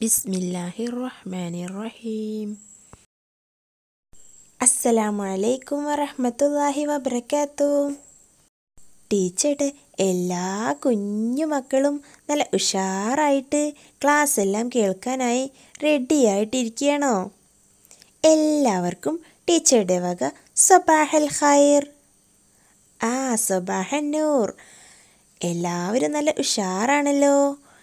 ബിസ്മില്ലാഹിർ റഹ്മാനിർ റഹീം അസ്സലാമു അലൈക്കും വറഹ്മത്തുള്ളാഹി വബറകാത്തു ടീച്ചറുടെ എല്ലാ കുഞ്ഞു മക്കളും നല്ല ഉഷാറായിട്ട് ക്ലാസ് എല്ലാം കേൾക്കാനായി റെഡിയായിട്ടിരിക്കുകയാണോ എല്ലാവർക്കും ടീച്ചറുടെ വക സബാഹൽ ഖൈർ ആ സബാഹൻ നൂർ എല്ലാവരും നല്ല ഉഷാറാണല്ലോ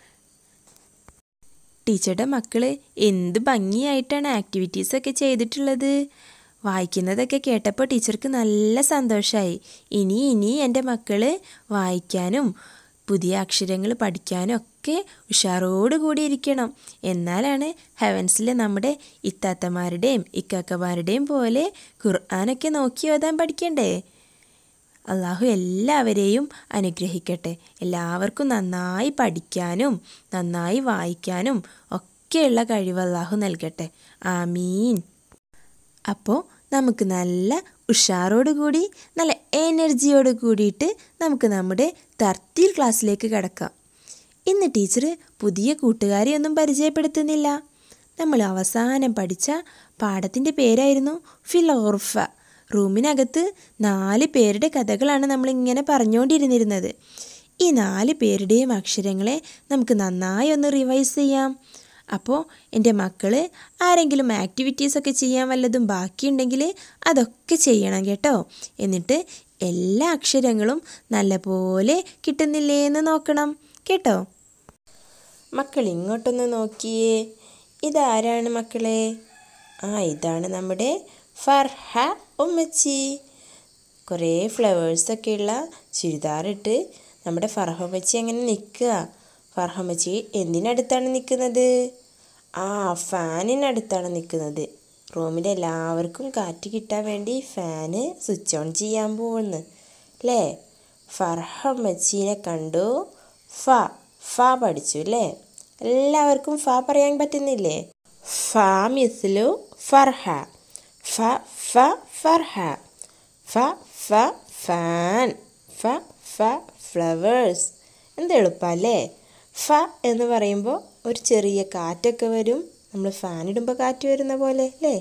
ടീച്ചറുടെ മക്കൾ എന്ത് ഭംഗിയായിട്ടാണ് ആക്ടിവിറ്റീസൊക്കെ ചെയ്തിട്ടുള്ളത് വായിക്കുന്നതൊക്കെ കേട്ടപ്പോൾ ടീച്ചർക്ക് നല്ല സന്തോഷമായി ഇനി ഇനി എൻ്റെ മക്കൾ വായിക്കാനും പുതിയ അക്ഷരങ്ങൾ പഠിക്കാനും ഒക്കെ ഉഷാറോട് കൂടി ഇരിക്കണം എന്നാലാണ് ഹെവൻസിൽ നമ്മുടെ ഇത്താത്തമാരുടെയും ഇക്കാക്കമാരുടെയും പോലെ ഖുർആാനൊക്കെ നോക്കി ഓതാൻ പഠിക്കണ്ടേ അള്ളാഹു എല്ലാവരെയും അനുഗ്രഹിക്കട്ടെ എല്ലാവർക്കും നന്നായി പഠിക്കാനും നന്നായി വായിക്കാനും ഒക്കെയുള്ള കഴിവ് അള്ളാഹു നൽകട്ടെ ആമീൻ അപ്പോൾ നമുക്ക് നല്ല ഉഷാറോടുകൂടി നല്ല എനർജിയോട് കൂടിയിട്ട് നമുക്ക് നമ്മുടെ തർത്തീൽ ക്ലാസ്സിലേക്ക് കിടക്കാം ഇന്ന് ടീച്ചർ പുതിയ കൂട്ടുകാരെയൊന്നും പരിചയപ്പെടുത്തുന്നില്ല നമ്മൾ അവസാനം പഠിച്ച പാഠത്തിൻ്റെ പേരായിരുന്നു ഫിലോർഫ റൂമിനകത്ത് നാല് പേരുടെ കഥകളാണ് നമ്മളിങ്ങനെ പറഞ്ഞുകൊണ്ടിരുന്നിരുന്നത് ഈ നാല് പേരുടെയും അക്ഷരങ്ങളെ നമുക്ക് നന്നായി ഒന്ന് റിവൈസ് ചെയ്യാം അപ്പോൾ എൻ്റെ മക്കൾ ആരെങ്കിലും ആക്ടിവിറ്റീസൊക്കെ ചെയ്യാൻ വല്ലതും ബാക്കിയുണ്ടെങ്കിൽ അതൊക്കെ ചെയ്യണം കേട്ടോ എന്നിട്ട് എല്ലാ അക്ഷരങ്ങളും നല്ലപോലെ കിട്ടുന്നില്ലേ എന്ന് നോക്കണം കേട്ടോ മക്കൾ ഇങ്ങോട്ടൊന്ന് നോക്കിയേ ഇതാരാണ് മക്കളെ ആ ഇതാണ് നമ്മുടെ ഫർഹ ഉമ്മച്ചി കുറേ ഫ്ലവേഴ്സൊക്കെയുള്ള ചുരിദാറിട്ട് നമ്മുടെ ഫർഹ ഉമ്മച്ചി അങ്ങനെ നിൽക്കുക ഫർഹ ഉമ്മച്ചി എന്തിനടുത്താണ് നിൽക്കുന്നത് ആ ഫാനിനടുത്താണ് നിൽക്കുന്നത് റൂമിൽ എല്ലാവർക്കും കാറ്റ് കിട്ടാൻ വേണ്ടി ഫാന് സ്വിച്ച് ഓൺ ചെയ്യാൻ പോകുന്നു അല്ലേ ഫർഹ ഉമ്മച്ചീനെ കണ്ടു ഫ ഫ പഠിച്ചു അല്ലേ എല്ലാവർക്കും ഫ പറയാൻ പറ്റുന്നില്ലേ ഫ മിസ്ലു ഫർഹ ഫ ഫ ഫർഹ ഫ ഫ ഫാൻ ഫ ഫ ഫ്ലവേഴ്സ് എന്ത് എളുപ്പമല്ലേ ഫ എന്ന് പറയുമ്പോൾ ഒരു ചെറിയ കാറ്റൊക്കെ വരും നമ്മൾ ഫാൻ ഇടുമ്പോൾ കാറ്റ് വരുന്ന പോലെ അല്ലേ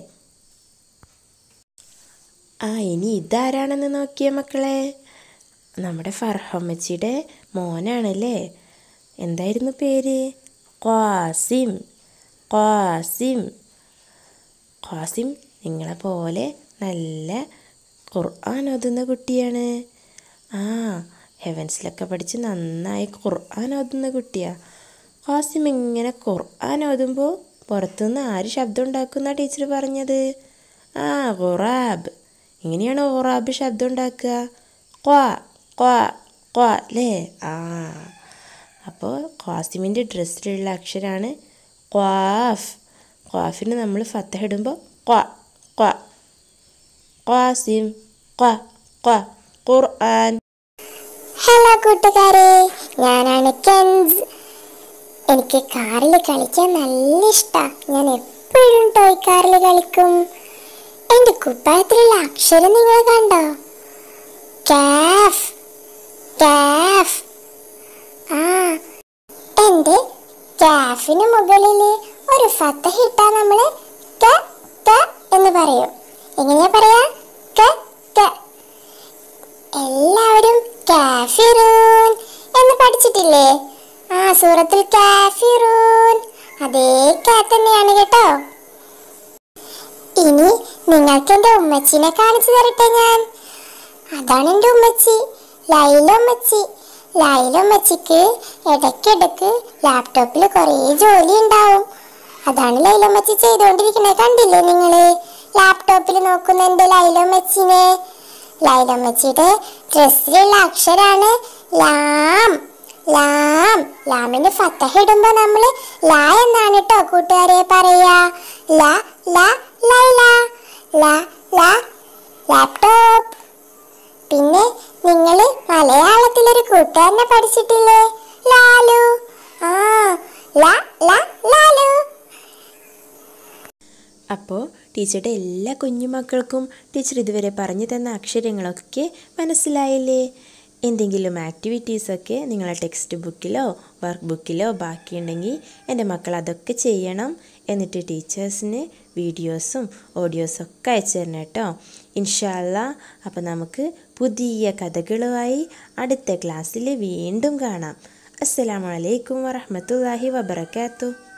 ആ ഇനി ഇതാരാണെന്ന് നോക്കിയേ മക്കളെ നമ്മുടെ ഫർഹമ്മച്ചിയുടെ മോനാണല്ലേ എന്തായിരുന്നു പേര് ഖാസിം ഖാസിം ഖാസിം നിങ്ങളെ പോലെ നല്ല ഖുർആൻ ഓതുന്ന കുട്ടിയാണ് ആ ഹെവൻസിലൊക്കെ പഠിച്ച് നന്നായി ഖുർആൻ ഓതുന്ന കുട്ടിയാണ് ഖാസിം ഇങ്ങനെ ഖുർആൻ ഓതുമ്പോൾ പുറത്തുനിന്ന് ആര് ശബ്ദം ഉണ്ടാക്കുന്ന ടീച്ചർ പറഞ്ഞത് ആ ഖുറാബ് ഇങ്ങനെയാണ് ഖുറാബ് ശബ്ദം ഉണ്ടാക്കുക ക്വാ ക്വാ ക്വാ അല്ലേ ആ അപ്പോൾ ഖാസിമിൻ്റെ ഡ്രസ്സിലുള്ള അക്ഷരമാണ് ക്വാഫ് ഖാഫിന് നമ്മൾ ഫത്തഹ ഇടുമ്പോൾ ക്വാ ക്വാ ഖാസിം ക്വാ ക്വാ ഖുർആൻ ഹലോ കൂട്ടുകാരെ ഞാനാണ് കെൻസ് എനിക്ക് കാറിൽ കളിക്കാൻ നല്ല ഇഷ്ടമാണ് ഞാൻ എപ്പോഴും ടോയ് കാറിൽ കളിക്കും എൻ്റെ കുപ്പായത്തിലുള്ള അക്ഷരം നിങ്ങൾ കണ്ടോ കാഫ് കാഫ് ആ എൻ്റെ കാഫിന് മുകളിൽ ഒരു ഫത്തഹ ഇട്ടാ നമ്മൾ ക ക എന്ന് പറയും എങ്ങനെയാ പറയാ ക ക എല്ലാവരും കാഫിറൂൻ എന്ന് പഠിച്ചിട്ടില്ലേ ആ സൂറത്തിൽ കാഫിറൂൻ അതേ കാ തന്നെയാണ് കേട്ടോ ഇനി നിങ്ങൾക്ക് എൻ്റെ ഉമ്മച്ചിനെ കാണിച്ചു തരട്ടെ ഞാൻ അതാണ് എൻ്റെ ഉമ്മച്ചി ലൈല ഉമ്മച്ചി ലൈല ഉമ്മച്ചിക്ക് ഇടയ്ക്കിടയ്ക്ക് ലാപ്ടോപ്പിൽ കുറേ ജോലി ഉണ്ടാവും അതാണ് ലൈല ഉമ്മച്ചി ചെയ്തുകൊണ്ടിരിക്കുന്നത് കണ്ടില്ലേ നിങ്ങള് ലാപ്ടോപ്പിൽ നോക്കുന്ന എൻ്റെ ലൈല ഉമ്മച്ചിനെ ലൈലമ്മച്ചിയുടെ ഡ്രസ്സിലുള്ള അക്ഷരാണ് ലാം ലാം ലാമിന് ഫത്തഹ ഇടുമ്പോ നമ്മള് ലാ എന്നാണ് കേട്ടോ കൂട്ടുകാരെ പറയാ ല ല ലൈല ല ല ലാപ്ടോപ്പ് പിന്നെ നിങ്ങൾ മലയാളത്തിലൊരു കൂട്ടുകാരനെ പഠിച്ചിട്ടില്ലേ ലാലു ആ ല ല ലാലു അപ്പോൾ ടീച്ചറുടെ എല്ലാ കുഞ്ഞുമക്കൾക്കും ടീച്ചർ ഇതുവരെ പറഞ്ഞു തന്ന അക്ഷരങ്ങളൊക്കെ മനസ്സിലായില്ലേ എന്തെങ്കിലും ആക്ടിവിറ്റീസൊക്കെ നിങ്ങളെ ടെക്സ്റ്റ് ബുക്കിലോ വർക്ക് ബുക്കിലോ ബാക്കിയുണ്ടെങ്കിൽ എൻ്റെ മക്കൾ അതൊക്കെ ചെയ്യണം എന്നിട്ട് ടീച്ചേഴ്സിന് വീഡിയോസും ഓഡിയോസും ഒക്കെ അയച്ചു തരണം കേട്ടോ ഇൻഷാല്ല അപ്പോൾ നമുക്ക് പുതിയ കഥകളുമായി അടുത്ത ക്ലാസ്സിൽ വീണ്ടും കാണാം അസ്സലാമു അലൈക്കും വറഹ്മത്തുള്ളാഹി വബറകാതുഹു